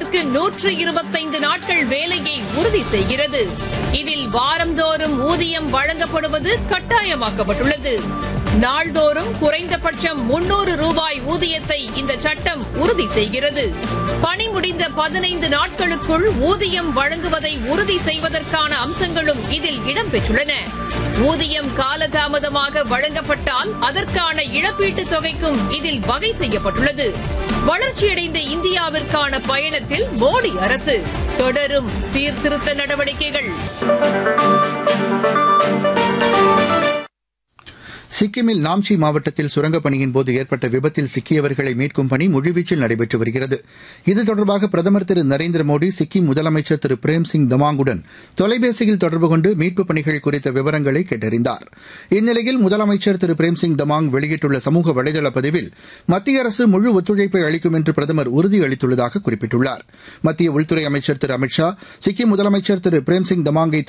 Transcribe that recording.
மாதத்திற்கு நூற்று இருபத்தைந்து நாட்கள் வேலையை உறுதி செய்கிறது இதில் வாரந்தோறும் ஊதியம் வழங்கப்படுவது கட்டாயமாக்கப்பட்டுள்ளது நாள்தோறும் குறைந்தபட்சம் முன்னூறு ரூபாய் ஊதியத்தை இந்த சட்டம் உறுதி செய்கிறது பணி முடிந்த பதினைந்து நாட்களுக்குள் ஊதியம் வழங்குவதை உறுதி செய்வதற்கான அம்சங்களும் இதில் இடம்பெற்றுள்ளன ஊதியம் காலதாமதமாக வழங்கப்பட்டால் அதற்கான இழப்பீட்டுத் தொகைக்கும் இதில் வகை செய்யப்பட்டுள்ளது வளர்ச்சியடைந்த இந்தியாவிற்கான பயணத்தில் மோடி அரசு தொடரும் சீர்திருத்த நடவடிக்கைகள் சிக்கிமில் நாம்சி மாவட்டத்தில் சுரங்கப் பணியின் போது ஏற்பட்ட விபத்தில் சிக்கியவர்களை மீட்கும் பணி முழுவீச்சில் நடைபெற்று வருகிறது இது தொடர்பாக பிரதமர் திரு நரேந்திர மோடி சிக்கிம் முதலமைச்சர் திரு பிரேம்சிங் தமாங்குடன் தொலைபேசியில் தொடர்பு கொண்டு மீட்புப் பணிகள் குறித்த விவரங்களை கேட்டறிந்தார் இந்நிலையில் முதலமைச்சர் திரு பிரேம்சிங் தமாங் வெளியிட்டுள்ள சமூக வலைதள பதிவில் மத்திய அரசு முழு ஒத்துழைப்பை அளிக்கும் என்று பிரதமர் உறுதியளித்துள்ளதாக குறிப்பிட்டுள்ளார் மத்திய உள்துறை அமைச்சர் திரு அமித் ஷா சிக்கிம் முதலமைச்சர் திரு பிரேம்சிங் தமாங்கை